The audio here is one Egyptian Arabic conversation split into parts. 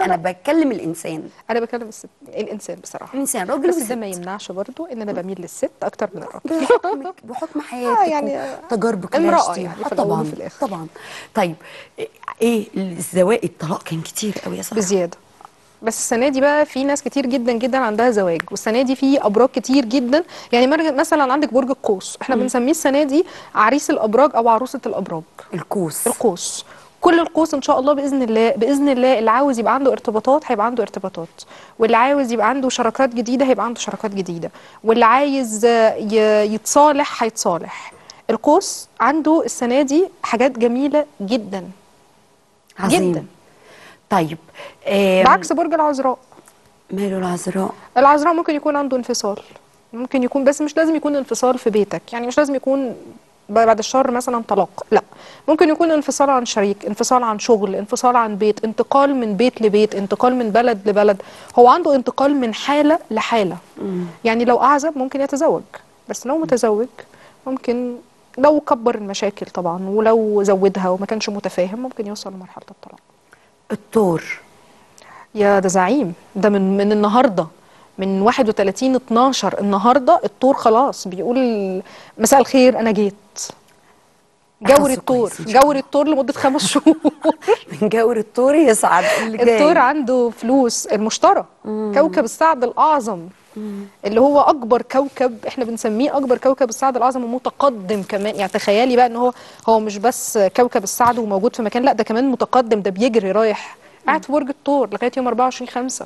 لا، انا لا. بتكلم الانسان انا بكلم الست الانسان بصراحه الانسان راجل بس وست ده ما يمنعش برضو ان انا بميل للست اكتر من الراجل بحكم بحكم حياتك آه، يعني تجاربك امرأة يعني في الأول طبعا وفي الآخر. طبعا طيب ايه الزواج الطلاق كان كتير قوي يا صاحبي بزياده بس السنه دي بقى في ناس كتير جدا جدا عندها زواج والسنه دي في ابراج كتير جدا يعني مر- مثلا عندك برج القوس احنا بنسميه السنه دي عريس الابراج او عروسه الابراج الكوس القوس كل القوس ان شاء الله باذن الله باذن الله اللي عاوز يبقى عنده ارتباطات هيبقى عنده ارتباطات واللي عاوز يبقى عنده شراكات جديده هيبقى عنده شراكات جديده واللي عايز آه، ي- يتصالح هيتصالح القوس عنده السنه دي حاجات جميله جدا عظيم جدا. طيب آه بعكس برج العذراء ماله العذراء العذراء ممكن يكون عنده انفصال ممكن يكون بس مش لازم يكون انفصال في بيتك يعني مش لازم يكون بعد الشر مثلا طلاق لا ممكن يكون انفصال عن شريك انفصال عن شغل انفصال عن بيت انتقال من بيت لبيت انتقال من بلد لبلد هو عنده انتقال من حالة لحالة يعني لو أعزب ممكن يتزوج بس لو متزوج ممكن لو كبر المشاكل طبعا ولو زودها وما كانش متفاهم ممكن يوصل لمرحلة الطلاق الثور يا ده زعيم ده من من النهارده من 31 12 النهارده الطور خلاص بيقول مساء الخير انا جيت جوري حظه الطور كويس إن شاء جوري الطور لمده خمس شهور من جور الثور يسعد اللي جاي الطور عنده فلوس المشتري كوكب السعد الاعظم اللي هو اكبر كوكب احنا بنسميه اكبر كوكب السعد الاعظم ومتقدم كمان يعني تخيلي بقى ان هو هو مش بس كوكب السعد وموجود في مكان لا ده كمان متقدم ده بيجري رايح قاعد في برج الثور لغايه يوم 24 5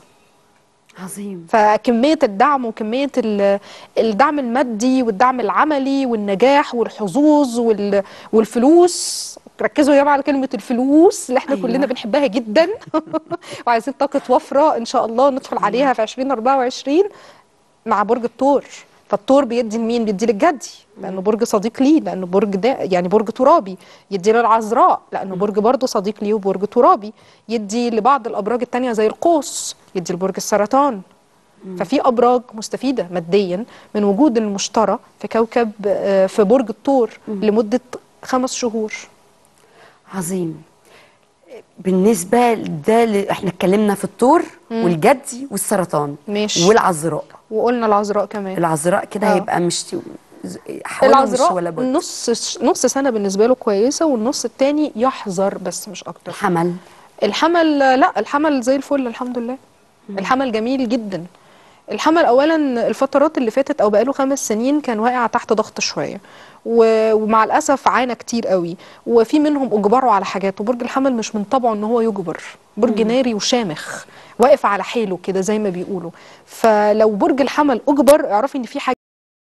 عظيم فكمية الدعم وكمية ال- الدعم المادي والدعم العملي والنجاح والحظوظ وال- والفلوس ركزوا يا جماعة على كلمة الفلوس اللي احنا أيوة. كلنا بنحبها جدا وعايزين طاقة وفرة ان شاء الله ندخل عليها في 2024 مع برج الثور فالثور بيدي لمين؟ بيدي للجدي لانه برج صديق ليه لانه برج ده يعني برج ترابي يدي للعذراء لانه برج برضه صديق ليه وبرج ترابي يدي لبعض الابراج التانية زي القوس يدي لبرج السرطان ففي ابراج مستفيده ماديا من وجود المشتري في كوكب آه، في برج الثور لمده خمس شهور عظيم بالنسبه ده اللي احنا اتكلمنا في الثور والجدي والسرطان ماشي. والعذراء وقلنا العذراء كمان العذراء كده آه. هيبقى مش حوالي مش العذراء ولا بد نص نص سنه بالنسبه له كويسه والنص التاني يحذر بس مش اكتر الحمل الحمل لا الحمل زي الفل الحمد لله الحمل جميل جدا الحمل اولا الفترات اللي فاتت او بقاله خمس سنين كان واقع تحت ضغط شويه و- ومع الاسف عانى كتير قوي وفي منهم اجبروا على حاجات وبرج الحمل مش من طبعه ان هو يجبر برج ناري وشامخ واقف على حيله كده زي ما بيقولوا فلو برج الحمل اجبر اعرفي ان في حاجه